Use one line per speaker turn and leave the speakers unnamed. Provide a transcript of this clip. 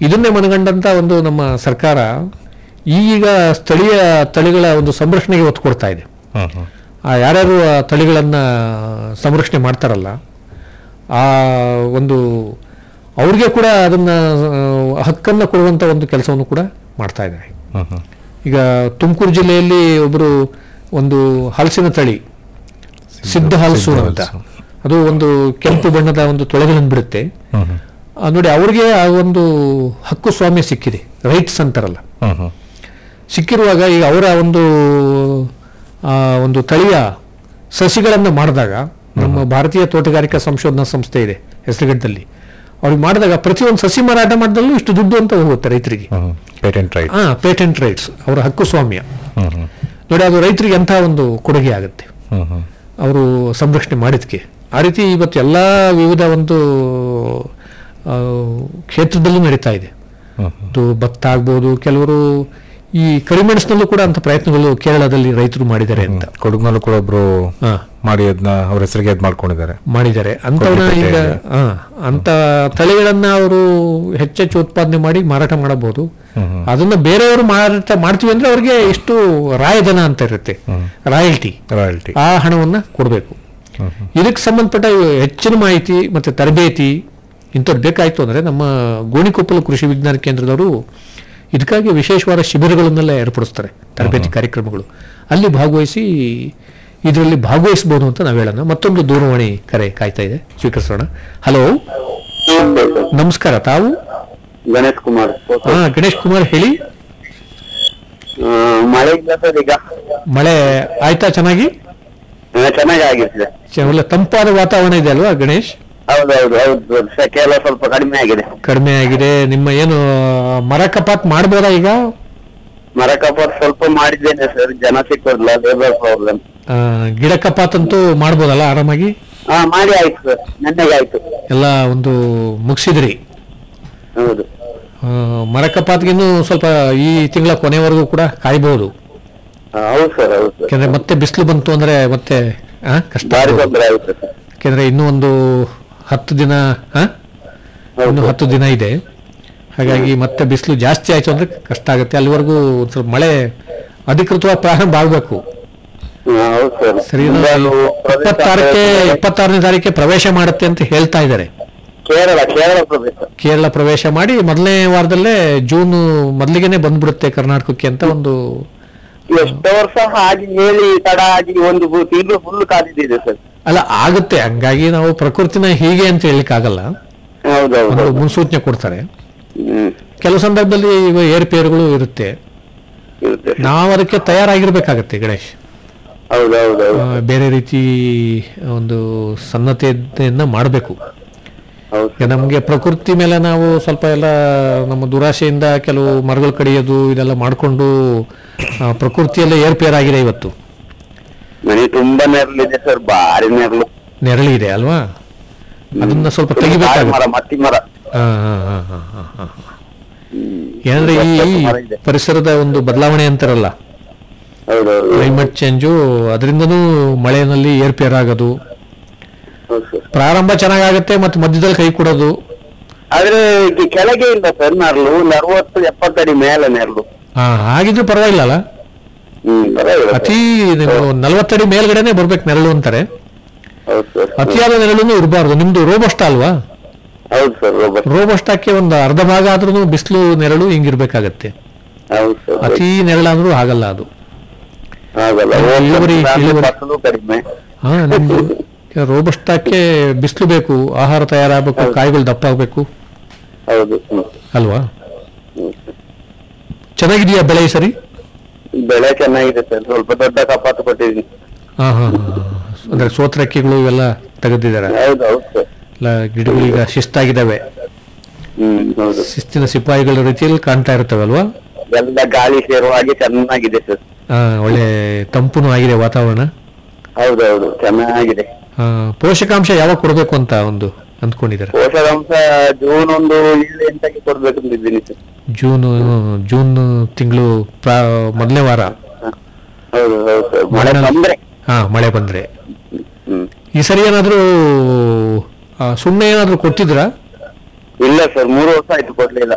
ಇದನ್ನೇ ಮನಗಂಡಂತ ಒಂದು ನಮ್ಮ ಸರ್ಕಾರ ಈಗ ಸ್ಥಳೀಯ ತಳಿಗಳ ಒಂದು ಸಂರಕ್ಷಣೆಗೆ ಒತ್ತು ಕೊಡ್ತಾ ಇದೆ
ಹ್ಮ್ ಹ್ಮ್
ಆ ಯಾರ್ಯಾರು ಆ ತಳಿಗಳನ್ನು ಸಂರಕ್ಷಣೆ ಮಾಡ್ತಾರಲ್ಲ ಆ ಒಂದು ಅವ್ರಿಗೆ ಕೂಡ ಅದನ್ನು ಹಕ್ಕನ್ನು ಕೊಡುವಂಥ ಒಂದು ಕೆಲಸವನ್ನು ಕೂಡ ಮಾಡ್ತಾ ಇದ್ದಾರೆ
ಹ್ಮ್ ಹ್ಮ್
ಈಗ ತುಮಕೂರು ಜಿಲ್ಲೆಯಲ್ಲಿ ಒಬ್ಬರು ಒಂದು ಹಲಸಿನ ತಳಿ ಸಿದ್ಧ ಹಲಸು ಅಂತ ಅದು ಒಂದು ಕೆಂಪು ಬಣ್ಣದ ಒಂದು ತೊಳೆಗಳನ್ನು ಬಿಡುತ್ತೆ
ಹ್ಮ್ ಹ್ಮ್
ಆ, ನೋಡಿ ಅವ್ರಿಗೆ ಆ ಒಂದು ಹಕ್ಕು ಸ್ವಾಮ್ಯ ಸಿಕ್ಕಿದೆ ರೈಟ್ಸ್ ಅಂತಾರಲ್ಲ
ಹ್ಮ್ ಹ್ಮ್
ಸಿಕ್ಕಿರುವಾಗ ಈಗ ಅವರ ಒಂದು ಆ, ಒಂದು ತಳಿಯ ಸಸಿಗಳನ್ನು ಮಾಡಿದಾಗ ನಮ್ಮ ಭಾರತೀಯ ತೋಟಗಾರಿಕಾ ಸಂಶೋಧನಾ ಸಂಸ್ಥೆ ಇದೆ ಹೆಸರುಗಟ್ಟದಲ್ಲಿ ಅವ್ರಿಗೆ ಮಾಡಿದಾಗ ಪ್ರತಿಯೊಂದು ಸಸಿ ಮಾರಾಟ ಮಾಡಿದಲ್ಲೂ ಇಷ್ಟು ದುಡ್ಡು ಅಂತ ಹೋಗುತ್ತೆ ರೈತರಿಗೆ
ಹ್ಮ್ ಪೇಟೆಂಟ್ ರೈಟ್
ಹಾ ಪೇಟೆಂಟ್ ರೈಟ್ಸ್ ಅವರ ಹಕ್ಕು ಸ್ವಾಮ್ಯ
ಹ್ಮ್ ಹ್ಮ್
ನೋಡಿ ಅದು ರೈತರಿಗೆ ಎಂಥ ಒಂದು ಕೊಡುಗೆ ಆಗುತ್ತೆ
ಹ್ಮ್ ಹ್ಮ್
ಅವರು ಸಂರಕ್ಷಣೆ ಮಾಡಿದ್ಕೆ ಆ ರೀತಿ ಇವತ್ತು ಎಲ್ಲ ವಿವಿಧ ಒಂದು ಆ, ಕ್ಷೇತ್ರದಲ್ಲೂ ನಡೀತಾ ಇದೆ
ಹ್ಮ್
ಅದು ಭತ್ತ ಆಗ್ಬೋದು ಕೆಲವರು ಈ ಕರಿಮೆಣಸಿನಲ್ಲೂ ಕೂಡ ಅಂತ ಪ್ರಯತ್ನಗಳು ಕೇರಳದಲ್ಲಿ ರೈತರು ಮಾಡಿದ್ದಾರೆ ಅಂತ
ಕೊಡಗಿನಲ್ಲೂ ಕೂಡ ಒಬ್ರು
ಹಾ,
ಮಾಡಿ ಅದನ್ನ ಅವ್ರ ಹೆಸರಿಗೆ ಅದ್ ಮಾಡ್ಕೊಂಡಿದ್ದಾರೆ
ಮಾಡಿದ್ದಾರೆ ಅಂಥವನ್ನ ಈಗ
ಕೊಡ್ಲಿಪೇಟೆಯಲ್ಲಿ.
ಹಾ, ಅಂತ ತಳಿಗಳನ್ನ ಅವರು ಹೆಚ್ಚೆಚ್ಚು ಉತ್ಪಾದನೆ ಮಾಡಿ ಮಾರಾಟ ಮಾಡಬಹುದು
ಹ್ಮ್ ಹ್ಮ್
ಅದನ್ನ ಬೇರೆಯವರು ಮಾರಾಟ ಮಾಡ್ತೀವಿ ಅಂದ್ರೆ ಅವ್ರಿಗೆ ಇಷ್ಟು ರಾಯಧನ ಅಂತ ಇರುತ್ತೆ ರಾಯಲ್ಟಿ
ರಾಯಲ್ಟಿ
ಆ ಹಣವನ್ನ ಕೊಡಬೇಕು
ಹ್ಮ್ ಹ್ಮ್
ಇದಕ್ಕೆ ಸಂಬಂಧಪಟ್ಟ ಹೆಚ್ಚಿನ ಮಾಹಿತಿ ಮತ್ತೆ ತರಬೇತಿ ಇಂಥದ್ದು ಬೇಕಾಯ್ತು ಅಂದ್ರೆ ನಮ್ಮ ಗೋಣಿಕೊಪ್ಪಲು ಕೃಷಿ ವಿಜ್ಞಾನ ಕೇಂದ್ರದವರು ಇದಕ್ಕಾಗಿ ವಿಶೇಷವಾದ ಶಿಬಿರಗಳನ್ನೆಲ್ಲ ಏರ್ಪಡಿಸ್ತಾರೆ ತರಬೇತಿ ಕಾರ್ಯಕ್ರಮಗಳು ಅಲ್ಲಿ ಭಾಗವಹಿಸಿ ಇದರಲ್ಲಿ ಭಾಗವಹಿಸಬಹುದು ಅಂತ ನಾವು ಹೇಳೋಣ ಮತ್ತೊಂದು ದೂರವಾಣಿ ಕರೆ ಕಾಯ್ತಾ ಇದೆ ಸ್ವೀಕರಿಸೋಣ ಹಲೋ ನಮಸ್ಕಾರ ತಾವು
ಗಣೇಶ್ ಕುಮಾರ್
ಹಾ ಗಣೇಶ್ ಕುಮಾರ್ ಹೇಳಿ
ಆ, ಮಳೆ ಇಲ್ಲ ಸರ್ ಈಗ
ಮಳೆ ಆಯ್ತಾ ಚೆನ್ನಾಗಿ
ಆ, ಚೆನ್ನಾಗಿ ಆಗಿದೆ
ಚ- ಒಳ್ಳೆ ತಂಪಾದ ವಾತಾವರಣ ಇದೆ ಅಲ್ವಾ ಗಣೇಶ್
ಹೌದೌದು ಹೌದು ಸೆಕೆ ಎಲ್ಲ ಸ್ವಲ್ಪ ಕಡಿಮೆ ಆಗಿದೆ
ಕಡಿಮೆ ಆಗಿದೆ ನಿಮ್ಮ ಏನು ಮರ ಕಪಾತ್ ಮಾಡ್ಬೋದಾ ಈಗ
ಮರ ಕಪಾತ್ ಸ್ವಲ್ಪ ಮಾಡಿದ್ದೇನೆ ಸರ್ ಜನ ಸಿಕ್ಕೋದಿಲ್ಲ ಲೇಬರ್ ಪ್ರಾಬ್ಲಮ್
ಆ, ಗಿಡ ಕಪಾತ್ ಅಂತೂ ಮಾಡ್ಬೋದಲ್ಲ ಆರಾಮಾಗಿ
ಹಾ ಮಾಡಿ ಆಯ್ತು ಸರ್ ನೆನ್ನೆಗೆ ಆಯ್ತು
ಎಲ್ಲ ಒಂದು ಮುಗಿಸಿದ್ರಿ
ಹೌದು
ಮರ ಕಪಾತ್ಗಿನ್ನೂ ಸ್ವಲ್ಪ ಈ ತಿಂಗಳ ಕೊನೆವರೆಗೂ ಕೂಡ ಕಾಯ್ಬೋದು
ಆ, ಹೌದು ಸರ್ ಹೌದು ಸರ್
ಯಾಕೆಂದ್ರೆ ಮತ್ತೆ ಬಿಸಿಲು ಬಂತು ಅಂದ್ರೆ ಮತ್ತೆ ಆ, ಕಷ್ಟ
ಭಾರಿ
ಆಗ್ಬೋದು.
ತೊಂದರೆ ಆಗುತ್ತೆ ಸರ್
ಯಾಕೆಂದ್ರೆ ಇನ್ನೂ ಒಂದು ಹತ್ತು ದಿನ ಆ? ಇನ್ನು
ಹೌದು
ಹತ್ತು ದಿನ ಇದೆ ಹಾಗಾಗಿ ಮತ್ತೆ ಬಿಸಿಲು ಜಾಸ್ತಿ ಆಯ್ತು ಅಂದ್ರೆ ಕಷ್ಟ ಆಗುತ್ತೆ ಅಲ್ಲಿವರೆಗೂ ಒಂದ್ ಸ್ವಲ್ಪ ಮಳೆ ಅಧಿಕೃತವಾಗಿ ಪ್ರಾರಂಭ ಆಗಬೇಕು
ಹಾ, ಹೌದು ಸರ್
ಸರಿ
ಮುಂಗಾರು ಪ್ರದೇಶ
ಇಪ್ಪತ್ತಾರಕ್ಕೆ
ಅಂದ್ರೆ
ಇಪ್ಪತ್ತಾರನೇ ತಾರೀಕೆ ಪ್ರವೇಶ ಮಾಡುತ್ತೆ ಅಂತ ಹೇಳ್ತಾ ಇದ್ದಾರೆ
ಕೇರಳ ಕೇರಳ ಪ್ರದೇಶ
ಕೇರಳ ಪ್ರವೇಶ ಮಾಡಿ ಮೊದಲನೇ ವಾರದಲ್ಲೇ ಜೂನ್ ಮೊದಲಿಗೆನೆ ಬಂದ್ಬಿಡುತ್ತೆ ಕರ್ನಾಟಕಕ್ಕೆ ಅಂತ ಒಂದು
ಎಷ್ಟು ವರ್ಷ ಹಾಗೆ ಹೇಳಿ ತಡ ಆಗಿ ಒಂದು ಬು- ತಿಂಗಳು ಫುಲ್ ಕಾದಿದೆ ಸರ್
ಅಲ್ಲ ಆಗುತ್ತೆ ಹಂಗಾಗಿ ನಾವು ಪ್ರಕೃತಿನ ಹೀಗೆ ಅಂತ ಹೇಳಲಿಕ್ಕಾಗಲ್ಲ
ಹೌದೌದು
ಒಂದು ಮುನ್ಸೂಚನೆ ಕೊಡ್ತಾರೆ
ಹ್ಮ್
ಕೆಲವು ಸಂದರ್ಭದಲ್ಲಿ ಇವ ಏರುಪೇರುಗಳು ಇರುತ್ತೆ
ಇರುತ್ತೆ
ನಾವು ಅದಕ್ಕೆ ತಯಾರಾಗಿರ್ಬೇಕಾಗತ್ತೆ ಗಣೇಶ್
ಹೌದೌದು
ಆ, ಬೇರೆ ರೀತಿ ಒಂದು ಸನ್ನತೆಯನ್ನ ಮಾಡಬೇಕು
ಹೌದು
ಈಗ ನಮಗೆ ಪ್ರಕೃತಿ ಮೇಲೆ ನಾವು ಸ್ವಲ್ಪ ಎಲ್ಲ ನಮ್ಮ ದುರಾಶೆಯಿಂದ ಕೆಲವು ಮರಗಳು ಕಡಿಯೋದು ಇದೆಲ್ಲ ಮಾಡಿಕೊಂಡು ಪ್ರಕೃತಿಯಲ್ಲೇ ಏರ್ಪೇರಾಗಿದೆ ಇವತ್ತು
ಮನೆ ತುಂಬಾ ನೆರಳಿದೆ ಸರ್ ಭಾರಿ ನೆರಳು
ನೆರಳಿದೆ ಅಲ್ವಾ ಅದನ್ನ ಸ್ವಲ್ಪ
ತಾಯಿ
ತೆಗಿಬೇಕಾಗುತ್ತೆ
ಮರ ಮತ್ತಿ ಮರ
ಹಾ, ಹಾ, ಹಾ, ಹಾ, ಹಾ, ಹಾ. ಏನಂದ್ರೆ ಈ ಈ
ಮರ ಇದೆ.
ಪರಿಸರದ ಒಂದು ಬದಲಾವಣೆ ಅಂತಾರಲ್ಲ
ಹೌದೌದು
ಕ್ಲೈಮೇಟ್ ಚೇಂಜು ಅದರಿಂದನೂ ಮಳೆಯಲ್ಲಿ ಏರ್ಪೇರಾಗೋದು
ಹೌದು ಸರ್
ಪ್ರಾರಂಭ ಚೆನ್ನಾಗಾಗತ್ತೆ ಮತ್ತೆ ಮಧ್ಯದಲ್ಲಿ ಕೈ ಕೊಡೋದು
ಆದ್ರೆ ಈ ಕೆಳಗೆ ಇಲ್ಲ ಸರ್ ನೆರಳು ಒಂದು ಅರವತ್ತು ಎಪ್ಪತ್ತಡಿ ಮೇಲೆ ನೆರಳು
ಹಾ ಹಾಗಿದ್ರೆ ಪರವಾಗಿಲ್ಲಲ್ಲ
ಹ್ಮ್ ಪರವಾಗಿಲ್ಲ ಸರ್.
ಅತಿ ನೀವು ನಲವತ್ತಡಿ ಮೇಲ್ಗಡೆನೆ ಬರ್ಬೇಕು ನೆರಳು ಅಂತಾರೆ
ಹೌದು ಸರ್
ಅತಿಯಾದ ನೆರಳು ಇರಬಾರ್ದು ನಿಮ್ದು ರೋಬಸ್ಟ ಅಲ್ವಾ
ಹೌದು ಸರ್ ರೋಬರ್ಟ್
ರೋಬಸ್ಟಕ್ಕೆ ಒಂದು ಅರ್ಧ ಭಾಗ ಆದ್ರೂ ಬಿಸಿಲು ನೆರಳು ಹಿಂಗಿರ್ಬೇಕಾಗತ್ತೆ
ಹೌದು ಸರ್
ಅತಿ ನೆರಳಾದ್ರೂ ಆಗಲ್ಲ ಅದು
ಆಗಲ್ಲ
ಇಳುವರಿ- ಇಳುವರಿ.
ಫಸಲು ಕಡಿಮೆ
ಹಾ ನಿಮ್ದು ರೋಬಸ್ಟಕ್ಕೆ ಬಿಸಿಲು ಬೇಕು ಆಹಾರ ತಯಾರಾಗಬೇಕು ಕಾಯಿಗಳು ದಪ್ಪ ಆಗಬೇಕು
ಹೌದು ಹ್ಮ್.
ಅಲ್ವಾ
ಹ್ಮ್.
ಚೆನ್ನಾಗಿದೆಯಾ ಬೆಳೆ ಈ ಸರಿ
ಬೆಳೆ ಚೆನ್ನಾಗಿದೆ ಸರ್ ಸ್ವಲ್ಪ ದೊಡ್ಡ ಕಪಾತು ಕೊಟ್ಟಿದ್ದೀನಿ
ಹಾ ಹಾ ಹಾ, ಹಾ. ಅಂದ್ರೆ ಸೋತ್ರಕ್ಕಿಗಳು ಇವೆಲ್ಲ ತೆಗೆದಿದ್ದಾರೆ
ಹೌದು ಹೌದು ಸರ್
ಎಲ್ಲ ಗಿಡಗಳು ಈಗ ಶಿಸ್ತಾಗಿದ್ದಾವೆ
ಹ್ಮ್ ಹೌದು
ಶಿಸ್ತಿನ ಸಿಪಾಯಿಗಳ ರೀತಿಯಲ್ಲಿ ಕಾಣ್ತಾ ಇರ್ತವೆ ಅಲ್ವಾ
ಎಲ್ಲ ಗಾಳಿ ಸೇರುವ ಹಾಗೆ ಚೆನ್ನಾಗಿದೆ ಸರ್
ಆ, ಒಳ್ಳೆ ತಂಪುನು ಆಗಿದೆ ವಾತಾವರಣ
ಹೌದೌದು ಚೆನ್ನಾಗಿದೆ
ಆ, ಪೋಷಕಾಂಶ ಯಾವಾಗ ಕೊಡಬೇಕು ಅಂತ ಒಂದು ಅಂದ್ಕೊಂಡಿದ್ದಾರೆ
ಪೋಷಕಾಂಶ ಜೂನ್ ಒಂದು ಏಳು ಎಂಟಕ್ಕೆ ಕೊಡ್ಬೇಕು ಅಂತಿದ್ದೀನಿ ಸರ್
ಜೂನ್ ಜೂನ್ ತಿಂಗಳು ಪ್ರಾ ಮೊದಲನೇ ವಾರ
ಹೌದು ಹೌದು ಸರ್ ಮಳೆ
ಮಳೆನಲ್ಲಿ-
ಬಂದ್ರೆ
ಹಾ ಮಳೆ ಬಂದ್ರೆ
ಹ್ಮ್
ಈ ಸರಿ ಏನಾದರೂ ಸುಮ್ಮನೆ ಏನಾದರೂ ಕೊಟ್ಟಿದ್ರಾ
ಇಲ್ಲ ಸರ್ ಮೂರು ವರ್ಷ ಆಯ್ತು ಕೊಡ್ಲಿಲ್ಲ